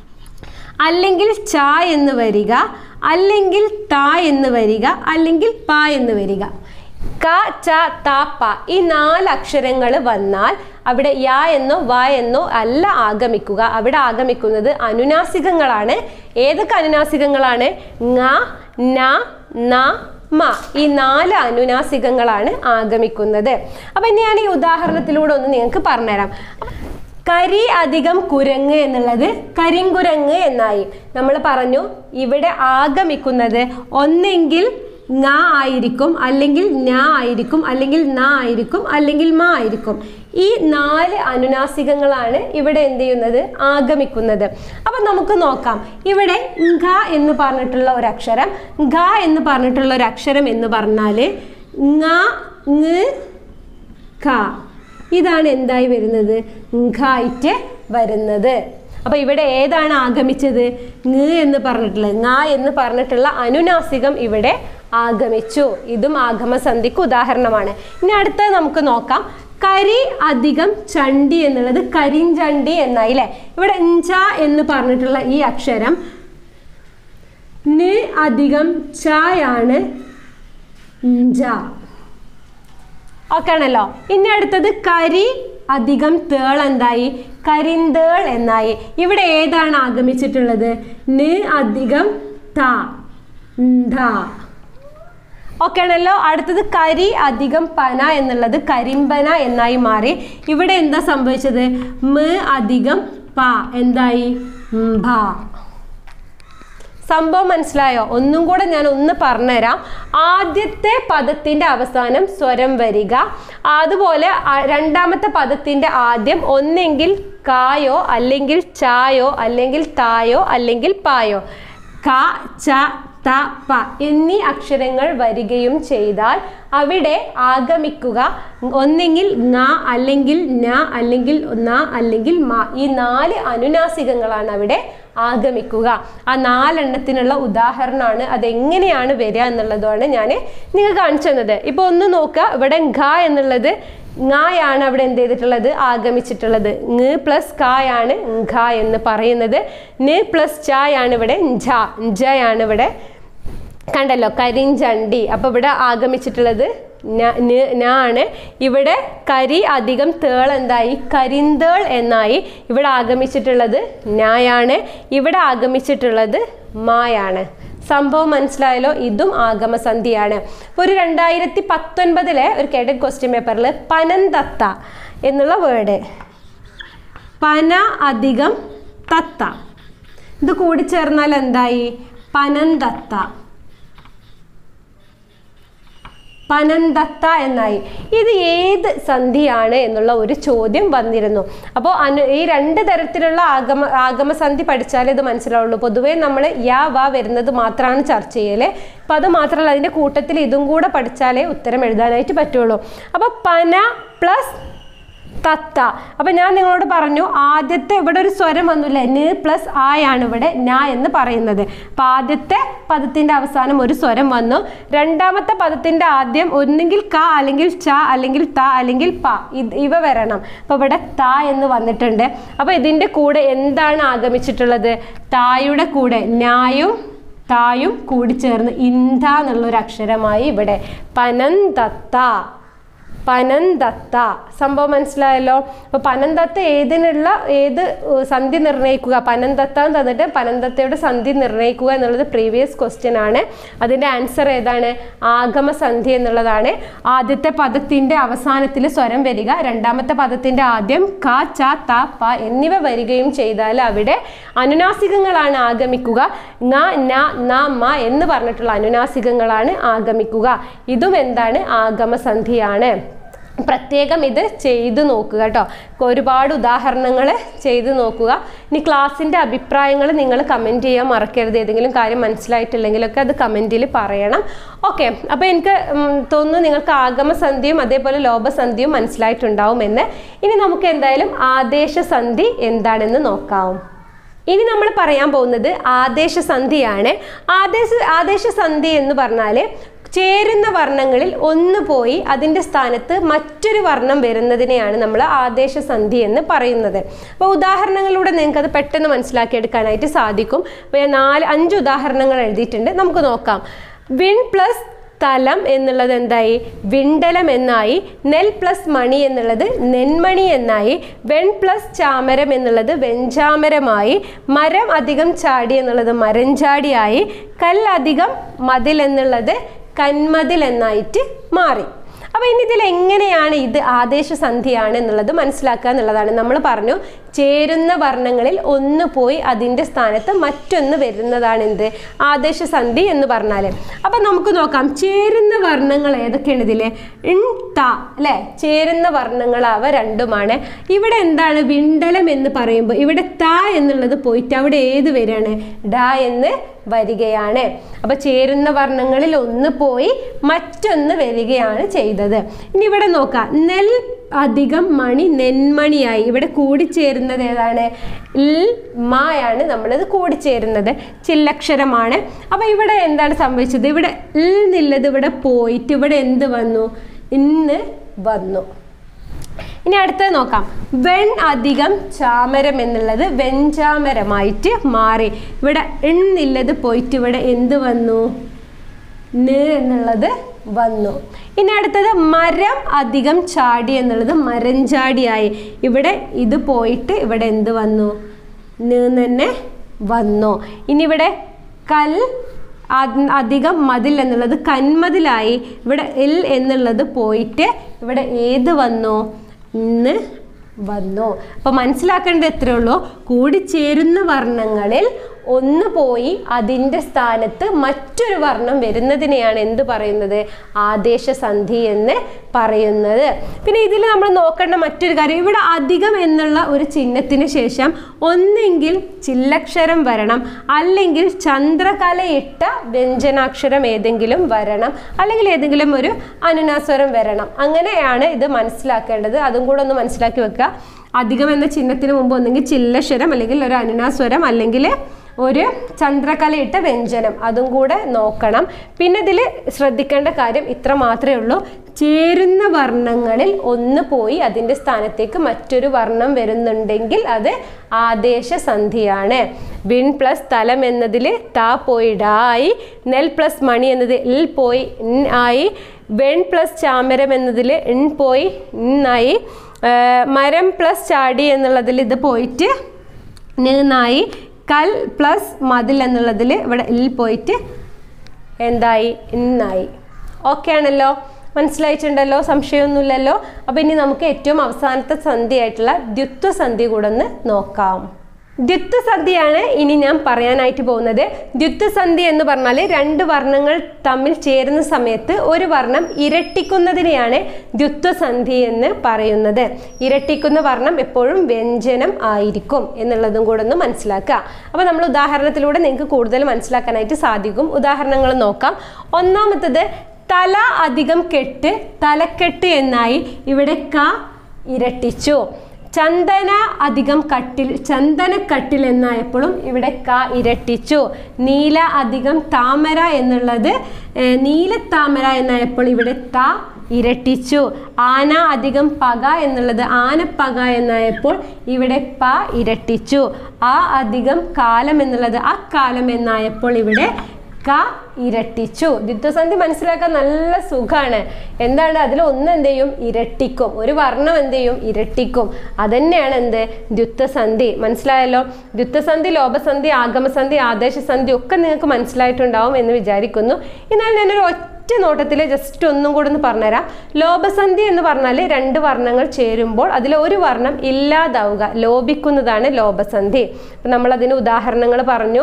അല്ലെങ്കിൽ ച എന്ന് വരിക അല്ലെങ്കിൽ ത എന്ന് വരിക അല്ലെങ്കിൽ പ എന്ന് വരിക ക ച ത പ ഈ നാല് അക്ഷരങ്ങൾ വന്നാൽ അവിടെ യ എന്നോ വ എന്നോ അല്ല ആഗമിക്കുക അവിടെ ആഗമിക്കുന്നത് അനുനാസികങ്ങളാണ് ഏതൊക്കെ അനുനാസികങ്ങളാണ് ങ ന ന മ ഈ നാല് അനുനാസികങ്ങളാണ് ആഗമിക്കുന്നത് അപ്പൊ ഇനി ഞാൻ ഈ ഉദാഹരണത്തിലൂടെ ഒന്ന് നിങ്ങൾക്ക് പറഞ്ഞുതരാം കരി അധികം കുരങ്ങ് എന്നുള്ളത് കരിങ്കുരങ്ങ് എന്നായി നമ്മൾ പറഞ്ഞു ഇവിടെ ആഗമിക്കുന്നത് ഒന്നെങ്കിൽ ങ ആയിരിക്കും അല്ലെങ്കിൽ ഞ ആയിരിക്കും അല്ലെങ്കിൽ ന ആയിരിക്കും അല്ലെങ്കിൽ മ ആയിരിക്കും ഈ നാല് അനുനാസികങ്ങളാണ് ഇവിടെ എന്ത് ചെയ്യുന്നത് ആഗമിക്കുന്നത് അപ്പം നമുക്ക് നോക്കാം ഇവിടെ ഘ എന്ന് പറഞ്ഞിട്ടുള്ള ഒരു അക്ഷരം ഘ എന്ന് പറഞ്ഞിട്ടുള്ള ഒരു അക്ഷരം എന്ന് പറഞ്ഞാൽ ങ ങ് ഖ ഇതാണ് എന്തായി വരുന്നത് ഘായിട്ട് വരുന്നത് അപ്പൊ ഇവിടെ ഏതാണ് ആഗമിച്ചത് ങ് എന്ന് പറഞ്ഞിട്ടുള്ളത് ങ എന്ന് പറഞ്ഞിട്ടുള്ള അനുനാസികം ഇവിടെ ആഗമിച്ചു ഇതും ആഗമസന്ധിക്ക് ഉദാഹരണമാണ് ഇനി അടുത്തത് നമുക്ക് നോക്കാം കരി അധികം ചണ്ടി എന്നുള്ളത് കരിഞ്ചണ്ടി എന്നായി അല്ലേ ഇവിടെ ഇഞ്ച എന്ന് പറഞ്ഞിട്ടുള്ള ഈ അക്ഷരം ന് അധികം ചായാണ് ഇഞ്ച ഓക്കെ ആണല്ലോ ഇനി അടുത്തത് കരി അധികം തേൾ എന്തായി കരിന്തേൾ എന്നായി ഇവിടെ ഏതാണ് ആഗമിച്ചിട്ടുള്ളത് ന് അധികം ത ന്ധ ഓക്കെ ആണല്ലോ അടുത്തത് കരി അധികം പന എന്നുള്ളത് കരിമ്പന എന്നായി മാറി ഇവിടെ എന്താ സംഭവിച്ചത് മ അധികം പ എന്തായി ംഭ സംഭവം മനസ്സിലായോ ഒന്നും കൂടെ ഞാൻ ഒന്ന് പറഞ്ഞുതരാം ആദ്യത്തെ പദത്തിന്റെ അവസാനം സ്വരം വരിക അതുപോലെ ആ- രണ്ടാമത്തെ പദത്തിന്റെ ആദ്യം ഒന്നെങ്കിൽ കായോ അല്ലെങ്കിൽ ചായോ അല്ലെങ്കിൽ തായോ അല്ലെങ്കിൽ പായോ ക ച ത പ എന്നീ അക്ഷരങ്ങൾ വരികയും ചെയ്താൽ അവിടെ ആഗമിക്കുക ഒന്നെങ്കിൽ ങ അല്ലെങ്കിൽ ന അല്ലെങ്കിൽ ന അല്ലെങ്കിൽ മ ഈ നാല് അനുനാസികങ്ങളാണ് അവിടെ ആഗമിക്കുക ആ നാലെണ്ണത്തിനുള്ള ഉദാഹരണമാണ് അതെങ്ങനെയാണ് വരിക എന്നുള്ളതാണ് ഞാൻ നിങ്ങൾ കാണിച്ചു തന്നത് ഇപ്പോൾ ഒന്ന് നോക്കുക ഇവിടെ ഘ എന്നുള്ളത് ങായാണ് അവിടെ എന്ത് ചെയ്തിട്ടുള്ളത് ആഗമിച്ചിട്ടുള്ളത് ങ് പ്ലസ് കായാണ് ഘ എന്ന് പറയുന്നത് ന് പ്ലസ് ചായാണ് ഇവിടെ ഝ ഝയാണ് ഇവിടെ കണ്ടല്ലോ കരിഞ്ചണ്ടി അപ്പൊ ഇവിടെ ആഗമിച്ചിട്ടുള്ളത് ന- ന്- ന ആണ് ഇവിടെ കരി അധികം തേൾ എന്തായി കരിന്തേൾ എന്നായി ഇവിടെ ആഗമിച്ചിട്ടുള്ളത് നായാണ് ഇവിടെ ആഗമിച്ചിട്ടുള്ളത് മായാണ് സംഭവം മനസ്സിലായല്ലോ ഇതും ആഗമസന്ധിയാണ് ഇപ്പൊ ഒരു രണ്ടായിരത്തി പത്തൊൻപതിലെ ഒരു കേഡറ്റ് ക്വസ്റ്റ്യൻ പേപ്പറിൽ പനന്തത്ത എന്നുള്ള വേർഡ് പന അധികം തത്ത ഇത് കൂടിച്ചേർന്നാൽ എന്തായി പനന്തത്ത പനന്തത്ത എന്നായി ഇത് ഏത് സന്ധിയാണ് എന്നുള്ള ഒരു ചോദ്യം വന്നിരുന്നു അപ്പോൾ അനു ഈ രണ്ട് തരത്തിലുള്ള ആഗമ ആഗമസന്ധി പഠിച്ചാലേ ഇത് മനസ്സിലാവുള്ളൂ പൊതുവേ നമ്മൾ യാ വാ വരുന്നത് മാത്രമാണ് ചർച്ച ചെയ്യല് അപ്പം അത് മാത്രമല്ല അതിൻ്റെ കൂട്ടത്തിൽ ഇതും കൂടെ പഠിച്ചാലേ ഉത്തരം എഴുതാനായിട്ട് പറ്റുള്ളൂ അപ്പോൾ പന പ്ലസ് തത്ത അപ്പം ഞാൻ നിങ്ങളോട് പറഞ്ഞു ആദ്യത്തെ ഇവിടെ ഒരു സ്വരം വന്നില്ല ന് പ്ലസ് ആയാണ് ഇവിടെ ന എന്ന് പറയുന്നത് അപ്പം ആദ്യത്തെ പദത്തിൻ്റെ അവസാനം ഒരു സ്വരം വന്നു രണ്ടാമത്തെ പദത്തിൻ്റെ ആദ്യം ഒന്നുകിൽ ക അല്ലെങ്കിൽ ച അല്ലെങ്കിൽ ത അല്ലെങ്കിൽ പ ഇത് ഇവ വരണം അപ്പം ഇവിടെ ത എന്ന് വന്നിട്ടുണ്ട് അപ്പോൾ ഇതിൻ്റെ കൂടെ എന്താണ് ആഗമിച്ചിട്ടുള്ളത് തായുടെ കൂടെ നായും തായും കൂടി ചേർന്ന് ഇന്ത എന്നുള്ളൊരു അക്ഷരമായി ഇവിടെ പനന്തത്ത പനന്തത്ത സംഭവം മനസ്സിലായല്ലോ അപ്പോൾ പനന്തത്ത ഏതിനുള്ള ഏത് ഏർ, സന്ധി നിർണ്ണയിക്കുക പനന്തത്ത എന്ന് തന്നിട്ട് പനന്തത്തയുടെ സന്ധി നിർണ്ണയിക്കുക എന്നുള്ളത് പ്രീവിയസ് ക്വസ്റ്റ്യൻ ആണ് അതിൻ്റെ ആൻസർ ഏതാണ് ആഗമ സന്ധി എന്നുള്ളതാണ് ആദ്യത്തെ പദത്തിൻ്റെ അവസാനത്തിൽ സ്വരം വരിക രണ്ടാമത്തെ പദത്തിൻ്റെ ആദ്യം ക ച ത പ എന്നിവ വരികയും ചെയ്താൽ അവിടെ അനുനാസികങ്ങളാണ് ആഗമിക്കുക ങ ന ന മ എന്ന് പറഞ്ഞിട്ടുള്ള അനുനാസികങ്ങളാണ് ആഗമിക്കുക ഇതും എന്താണ് ആഗമസന്ധിയാണ് പ്രത്യേകം ഇത് ചെയ്തു നോക്കുക കേട്ടോ ഒരുപാട് ഉദാഹരണങ്ങൾ ചെയ്തു നോക്കുക ഇനി ക്ലാസ്സിൻ്റെ അഭിപ്രായങ്ങൾ നിങ്ങൾ കമൻറ്റ് ചെയ്യാൻ മറക്കരുത് ഏതെങ്കിലും കാര്യം മനസ്സിലായിട്ടില്ലെങ്കിലൊക്കെ അത് കമൻറ്റിൽ പറയണം ഓക്കെ അപ്പോൾ എനിക്ക് ഉം, തോന്നുന്നു നിങ്ങൾക്ക് ആഗമസന്ധിയും അതേപോലെ ലോപസന്ധിയും മനസ്സിലായിട്ടുണ്ടാവുമെന്ന് ഇനി നമുക്ക് എന്തായാലും ആദേശസന്ധി എന്താണെന്ന് നോക്കാം ഇനി നമ്മൾ പറയാൻ പോകുന്നത് ആദേശസന്ധിയാണ് ആദേശ ആദേശസന്ധി എന്ന് പറഞ്ഞാൽ ചേരുന്ന വർണ്ണങ്ങളിൽ ഒന്ന് പോയി അതിൻ്റെ സ്ഥാനത്ത് മറ്റൊരു വർണ്ണം വരുന്നതിനെയാണ് നമ്മൾ ആദേശസന്ധി എന്ന് പറയുന്നത് അപ്പോൾ ഉദാഹരണങ്ങളിലൂടെ നിങ്ങൾക്ക് അത് പെട്ടെന്ന് മനസ്സിലാക്കിയെടുക്കാനായിട്ട് സാധിക്കും അപ്പോൾ ഞാൻ നാല് അഞ്ച് ഉദാഹരണങ്ങൾ എഴുതിയിട്ടുണ്ട് നമുക്ക് നോക്കാം വിൺ പ്ലസ് തലം എന്നുള്ളത് എന്തായി വിണ്ടലം എന്നായി നെൽ പ്ലസ് മണി എന്നുള്ളത് നെന്മണി എന്നായി വെൺ പ്ലസ് ചാമരം എന്നുള്ളത് വെഞ്ചാമരമായി മരം അധികം ചാടി എന്നുള്ളത് മരഞ്ചാടിയായി കല്ലധികം മതിൽ എന്നുള്ളത് കന്മതിൽ എന്നായിട്ട് മാറി അപ്പോൾ ഇനി ഇതിൽ എങ്ങനെയാണ് ഇത് ആദേശസന്ധിയാണ് എന്നുള്ളത് മനസ്സിലാക്കുക എന്നുള്ളതാണ് നമ്മൾ പറഞ്ഞു ചേരുന്ന വർണ്ണങ്ങളിൽ ഒന്ന് പോയി അതിൻ്റെ സ്ഥാനത്ത് മറ്റൊന്ന് വരുന്നതാണ് എന്ത് ആദേശസന്ധി എന്ന് പറഞ്ഞാൽ അപ്പം നമുക്ക് നോക്കാം ചേരുന്ന വർണ്ണങ്ങൾ ഏതൊക്കെയാണ് ഇതിൽ ഇൺ ത അല്ലേ ചേരുന്ന വർണ്ണങ്ങൾ അവ രണ്ടുമാണ് ഇവിടെ എന്താണ് വിണ്ടലം എന്ന് പറയുമ്പോൾ ഇവിടെ ത എന്നുള്ളത് പോയിട്ട് അവിടെ ഏത് വരികയാണ് ഡ എന്ന് വരികയാണ് അപ്പൊ ചേരുന്ന വർണ്ണങ്ങളിൽ ഒന്ന് പോയി മറ്റൊന്ന് വരികയാണ് ചെയ്തത് ഇനി ഇവിടെ നോക്കാം നെൽ അധികം മണി നെന്മണിയായി ഇവിടെ കൂടിച്ചേരുന്നത് ഏതാണ് ൽ മായാണ് നമ്മളിത് കൂടിച്ചേരുന്നത് ചില്ലക്ഷരമാണ് അപ്പൊ ഇവിടെ എന്താണ് സംഭവിച്ചത് ഇവിടെ ൽ എന്നുള്ളത് ഇവിടെ പോയിട്ട് ഇവിടെ എന്ത് വന്നു ഇന്ന് വന്നു ഇനി അടുത്തത് നോക്കാം വെൺ അധികം ചാമരം എന്നുള്ളത് വെഞ്ചാമരമായിട്ട് മാറി ഇവിടെ എന്നുള്ളത് പോയിട്ട് ഇവിടെ എന്ത് വന്നു ന് എന്നുള്ളത് വന്നു ഇനി അടുത്തത് മരം അധികം ചാടി എന്നുള്ളത് മരഞ്ചാടിയായി ഇവിടെ ഇത് പോയിട്ട് ഇവിടെ എന്ത് വന്നു ന് തന്നെ വന്നു ഇനി ഇവിടെ കൽ അ- അധികം മതിൽ എന്നുള്ളത് കന്മതിലായി ഇവിടെ എൽ എന്നുള്ളത് പോയിട്ട് ഇവിടെ ഏത് വന്നു ഇന്ന് വന്നു അപ്പോൾ മനസ്സിലാക്കേണ്ടത് എത്രയേ ഉള്ളൂ കൂടിച്ചേരുന്ന വർണ്ണങ്ങളിൽ ഒന്ന് പോയി അതിൻ്റെ സ്ഥാനത്ത് മറ്റൊരു വർണ്ണം വരുന്നതിനെയാണ് എന്ത് പറയുന്നത് ആദേശസന്ധി എന്ന് പറയുന്നത് പിന്നെ ഇതിൽ നമ്മൾ നോക്കേണ്ട മറ്റൊരു കാര്യം ഇവിടെ അധികം എന്നുള്ള ഒരു ചിഹ്നത്തിന് ശേഷം ഒന്നെങ്കിൽ ചില്ലക്ഷരം വരണം അല്ലെങ്കിൽ ചന്ദ്രകലയിട്ട വ്യഞ്ജനാക്ഷരം ഏതെങ്കിലും വരണം അല്ലെങ്കിൽ ഏതെങ്കിലും ഒരു അനുനാസ്വരം വരണം അങ്ങനെയാണ് ഇത് മനസ്സിലാക്കേണ്ടത് അതും കൂടെ ഒന്ന് മനസ്സിലാക്കി വെക്കുക അധികം എന്ന ചിഹ്നത്തിന് മുമ്പ് ഒന്നെങ്കിൽ ചില്ലക്ഷരം അല്ലെങ്കിൽ ഒരു അനുനാസ്വരം അല്ലെങ്കിൽ ഒരു ചന്ദ്രകലയിട്ട വ്യഞ്ജനം അതും കൂടെ നോക്കണം പിന്നെ ഇതിൽ ശ്രദ്ധിക്കേണ്ട കാര്യം ഇത്ര മാത്രമേ ഉള്ളൂ ചേരുന്ന വർണ്ണങ്ങളിൽ ഒന്ന് പോയി അതിൻ്റെ സ്ഥാനത്തേക്ക് മറ്റൊരു വർണ്ണം വരുന്നുണ്ടെങ്കിൽ അത് ആദേശസന്ധിയാണ് വിൺ പ്ലസ് തലം എന്നതിൽ താ പോയി ഡ ആയി നെൽ പ്ലസ് മണി എന്നത് ഇൽ പോയി ഇൻ ആയി വെൺ പ്ലസ് ചാമരം എന്നതിൽ ഇൻ പോയി ഇന്നായി മരം പ്ലസ് ചാടി എന്നുള്ളതിൽ ഇത് പോയിട്ട് നിന്നായി കൽ പ്ലസ് മതിൽ എന്നുള്ളതിൽ ഇവിടെ ഇൽ പോയിട്ട് എന്തായി ഇന്നായി ഓക്കെ ആണല്ലോ മനസ്സിലായിട്ടുണ്ടല്ലോ സംശയമൊന്നുമില്ലല്ലോ അപ്പോൾ ഇനി നമുക്ക് ഏറ്റവും അവസാനത്തെ സന്ധി ആയിട്ടുള്ള ദ്വിത്വ സന്ധി കൂടെ ഒന്ന് നോക്കാം ദ്യുത്വസന്ധിയാണ് ഇനി ഞാൻ പറയാനായിട്ട് പോകുന്നത് ദ്യുത്വസന്ധി എന്ന് പറഞ്ഞാൽ രണ്ട് വർണ്ണങ്ങൾ തമ്മിൽ ചേരുന്ന സമയത്ത് ഒരു വർണ്ണം ഇരട്ടിക്കുന്നതിനെയാണ് ദ്യുത്വസന്ധി എന്ന് പറയുന്നത് ഇരട്ടിക്കുന്ന വർണ്ണം എപ്പോഴും വ്യഞ്ജനം ആയിരിക്കും എന്നുള്ളതും കൂടെ ഒന്ന് മനസ്സിലാക്കുക അപ്പോൾ നമ്മൾ ഉദാഹരണത്തിലൂടെ നിങ്ങൾക്ക് കൂടുതൽ മനസ്സിലാക്കാനായിട്ട് സാധിക്കും ഉദാഹരണങ്ങൾ നോക്കാം ഒന്നാമത്തത് തല അധികം കെട്ട് തലക്കെട്ട് എന്നായി ഇവിടെ ക ഇരട്ടിച്ചു ചന്ദന അധികം കട്ടിൽ ചന്ദനക്കട്ടിൽ എന്നായപ്പോഴും ഇവിടെ ക ഇരട്ടിച്ചു നീല അധികം താമര എന്നുള്ളത് ഏർ, നീലത്താമര എന്നായപ്പോൾ ഇവിടെ ത ഇരട്ടിച്ചു ആന അധികം പക എന്നുള്ളത് ആനപ്പക എന്നായപ്പോൾ ഇവിടെ പ ഇരട്ടിച്ചു ആ അധികം കാലം എന്നുള്ളത് അക്കാലം എന്നായപ്പോൾ ഇവിടെ ക ഇരട്ടിച്ചു ദ്വിത്വസന്ധി മനസ്സിലാക്കാൻ നല്ല സുഖാണ് എന്താണ് അതിൽ ഒന്ന് എന്ത് ചെയ്യും ഇരട്ടിക്കും ഒരു വർണ്ണം എന്ത് ചെയ്യും ഇരട്ടിക്കും അതന്നെയാണ് എന്ത് ദ്വിത്വസന്ധി മനസ്സിലായല്ലോ ദ്വിത്വസന്ധി ലോപസന്ധി ആഗമസന്ധി ആദേശസന്ധി ഒക്കെ നിങ്ങൾക്ക് മനസ്സിലായിട്ടുണ്ടാവും എന്ന് വിചാരിക്കുന്നു എന്നാൽ ഞാനൊരു ഒറ്റ നോട്ടത്തിൽ ജസ്റ്റ് ഒന്നും കൂടെ ഒന്ന് പറഞ്ഞുതരാം ലോപസന്ധി എന്ന് പറഞ്ഞാൽ രണ്ട് വർണ്ണങ്ങൾ ചേരുമ്പോൾ അതിൽ ഒരു വർണ്ണം ഇല്ലാതാവുക ലോപിക്കുന്നതാണ് ലോപസന്ധി അപ്പം നമ്മൾ അതിന് ഉദാഹരണങ്ങൾ പറഞ്ഞു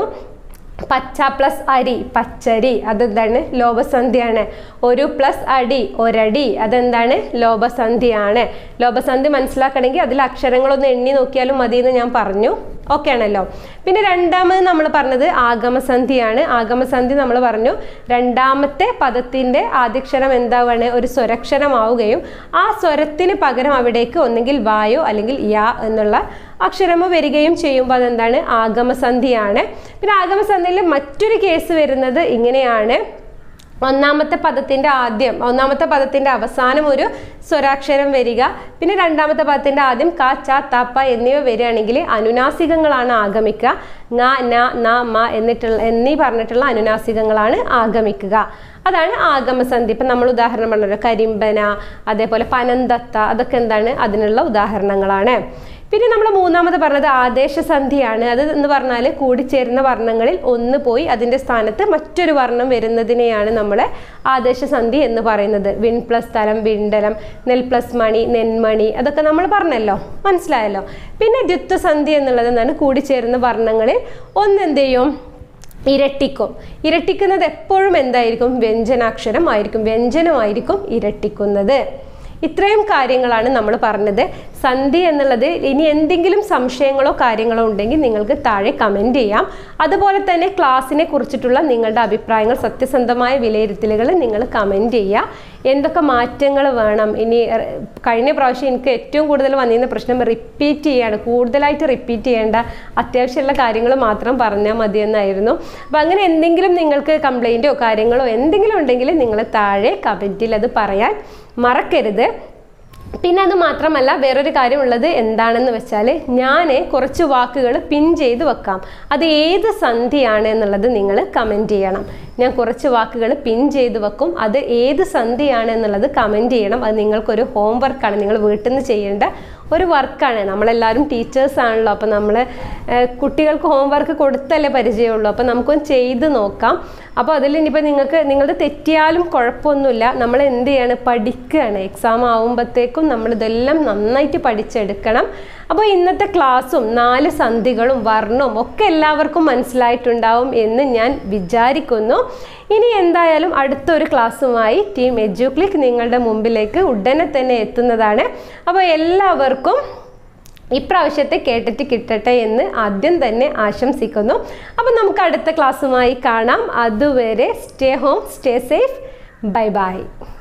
പച്ച പ്ലസ് അരി പച്ചരി അതെന്താണ് ലോപസന്ധിയാണ് ഒരു പ്ലസ് അടി ഒരടി അതെന്താണ് ലോപസന്ധിയാണ് ലോപസന്ധി മനസ്സിലാക്കണമെങ്കിൽ അതിൽ അക്ഷരങ്ങളൊന്ന് എണ്ണി നോക്കിയാലും മതി എന്ന് ഞാൻ പറഞ്ഞു ഓക്കെ ആണല്ലോ പിന്നെ രണ്ടാമത് നമ്മൾ പറഞ്ഞത് ആഗമസന്ധിയാണ് ആഗമസന്ധി നമ്മൾ പറഞ്ഞു രണ്ടാമത്തെ പദത്തിൻ്റെ ആദ്യക്ഷരം എന്താവാണ് ഒരു സ്വരക്ഷരമാവുകയും ആ സ്വരത്തിന് പകരം അവിടേക്ക് ഒന്നെങ്കിൽ വായോ അല്ലെങ്കിൽ യാ എന്നുള്ള അക്ഷരമോ വരികയും ചെയ്യുമ്പോൾ അതെന്താണ് ആഗമസന്ധിയാണ് പിന്നെ ആഗമസന്ധിയിൽ മറ്റൊരു കേസ് വരുന്നത് ഇങ്ങനെയാണ് ഒന്നാമത്തെ പദത്തിന്റെ ആദ്യം ഒന്നാമത്തെ പദത്തിന്റെ അവസാനം ഒരു സ്വരാക്ഷരം വരിക പിന്നെ രണ്ടാമത്തെ പദത്തിന്റെ ആദ്യം ക ച ത പ എന്നിവ വരികയാണെങ്കിൽ അനുനാസികങ്ങളാണ് ആഗമിക്കുക ങ ന ന മ എന്നിട്ടുള്ള എന്നീ പറഞ്ഞിട്ടുള്ള അനുനാസികങ്ങളാണ് ആഗമിക്കുക അതാണ് ആഗമസന്ധി ഇപ്പം നമ്മൾ ഉദാഹരണം പറഞ്ഞല്ലോ കരിമ്പന അതേപോലെ പനന്തത്ത അതൊക്കെ എന്താണ് അതിനുള്ള ഉദാഹരണങ്ങളാണ് പിന്നെ നമ്മൾ മൂന്നാമത് പറഞ്ഞത് ആദേശസന്ധിയാണ് അത് എന്ന് പറഞ്ഞാൽ കൂടിച്ചേരുന്ന വർണ്ണങ്ങളിൽ ഒന്ന് പോയി അതിൻ്റെ സ്ഥാനത്ത് മറ്റൊരു വർണ്ണം വരുന്നതിനെയാണ് നമ്മൾ ആദേശസന്ധി എന്ന് പറയുന്നത് വിൺ പ്ലസ് തലം വിണ്ടലം നെൽ പ്ലസ് മണി നെന്മണി അതൊക്കെ നമ്മൾ പറഞ്ഞല്ലോ മനസ്സിലായല്ലോ പിന്നെ ദ്വിത്വസന്ധി എന്നുള്ളത് എന്താണ് കൂടിച്ചേരുന്ന വർണ്ണങ്ങളിൽ ഒന്ന് എന്ത് ചെയ്യും ഇരട്ടിക്കും ഇരട്ടിക്കുന്നത് എപ്പോഴും എന്തായിരിക്കും വ്യഞ്ജനാക്ഷരം ആയിരിക്കും വ്യഞ്ജനമായിരിക്കും ഇരട്ടിക്കുന്നത് ഇത്രയും കാര്യങ്ങളാണ് നമ്മൾ പറഞ്ഞത് സന്ധി എന്നുള്ളത് ഇനി എന്തെങ്കിലും സംശയങ്ങളോ കാര്യങ്ങളോ ഉണ്ടെങ്കിൽ നിങ്ങൾക്ക് താഴെ കമൻറ്റ് ചെയ്യാം അതുപോലെ തന്നെ ക്ലാസ്സിനെ കുറിച്ചിട്ടുള്ള നിങ്ങളുടെ അഭിപ്രായങ്ങൾ സത്യസന്ധമായ വിലയിരുത്തലുകൾ നിങ്ങൾ കമൻറ്റ് ചെയ്യുക എന്തൊക്കെ മാറ്റങ്ങൾ വേണം ഇനി എർ, കഴിഞ്ഞ പ്രാവശ്യം എനിക്ക് ഏറ്റവും കൂടുതൽ വന്നിരുന്ന പ്രശ്നം റിപ്പീറ്റ് ചെയ്യാണ് കൂടുതലായിട്ട് റിപ്പീറ്റ് ചെയ്യേണ്ട അത്യാവശ്യമുള്ള കാര്യങ്ങൾ മാത്രം പറഞ്ഞാൽ മതിയെന്നായിരുന്നു അപ്പോൾ അങ്ങനെ എന്തെങ്കിലും നിങ്ങൾക്ക് കംപ്ലൈൻറ്റോ കാര്യങ്ങളോ എന്തെങ്കിലും ഉണ്ടെങ്കിൽ നിങ്ങൾ താഴെ കമൻറ്റിൽ അത് പറയാൻ മറക്കരുത് പിന്നെ അത് മാത്രമല്ല വേറൊരു കാര്യമുള്ളത് എന്താണെന്ന് വെച്ചാൽ ഞാൻ കുറച്ച് വാക്കുകൾ പിൻ ചെയ്ത് വെക്കാം അത് ഏത് സന്ധിയാണ് എന്നുള്ളത് നിങ്ങൾ കമൻറ്റ് ചെയ്യണം ഞാൻ കുറച്ച് വാക്കുകൾ പിൻ ചെയ്ത് വെക്കും അത് ഏത് സന്ധിയാണ് എന്നുള്ളത് കമൻറ്റ് ചെയ്യണം അത് നിങ്ങൾക്കൊരു ഹോംവർക്കാണ് നിങ്ങൾ വീട്ടിൽ നിന്ന് ചെയ്യേണ്ട ഒരു വർക്കാണ് നമ്മളെല്ലാവരും ടീച്ചേഴ്സ് ആണല്ലോ അപ്പോൾ നമ്മൾ കുട്ടികൾക്ക് ഹോംവർക്ക് കൊടുത്തല്ലേ പരിചയമുള്ളൂ അപ്പോൾ നമുക്കൊന്ന് ചെയ്ത് നോക്കാം അപ്പോൾ അതിൽ ഇനിയിപ്പോൾ നിങ്ങൾക്ക് നിങ്ങളുടെ തെറ്റിയാലും കുഴപ്പമൊന്നുമില്ല നമ്മൾ എന്ത് ചെയ്യാണ് പഠിക്കുകയാണ് എക്സാം ആവുമ്പോഴത്തേക്കും നമ്മൾ ഇതെല്ലാം നന്നായിട്ട് പഠിച്ചെടുക്കണം അപ്പോൾ ഇന്നത്തെ ക്ലാസ്സും നാല് സന്ധികളും വർണ്ണവും ഒക്കെ എല്ലാവർക്കും മനസ്സിലായിട്ടുണ്ടാവും എന്ന് ഞാൻ വിചാരിക്കുന്നു ഇനി എന്തായാലും അടുത്തൊരു ക്ലാസ്സുമായി ടീം എഡ്യൂക്ലിക് നിങ്ങളുടെ മുമ്പിലേക്ക് ഉടനെ തന്നെ എത്തുന്നതാണ് അപ്പോൾ എല്ലാവർക്കും ഇപ്രാവശ്യത്തെ കേട്ടിട്ട് കിട്ടട്ടെ എന്ന് ആദ്യം തന്നെ ആശംസിക്കുന്നു അപ്പം നമുക്ക് അടുത്ത ക്ലാസ്സുമായി കാണാം അതുവരെ stay home stay safe bye by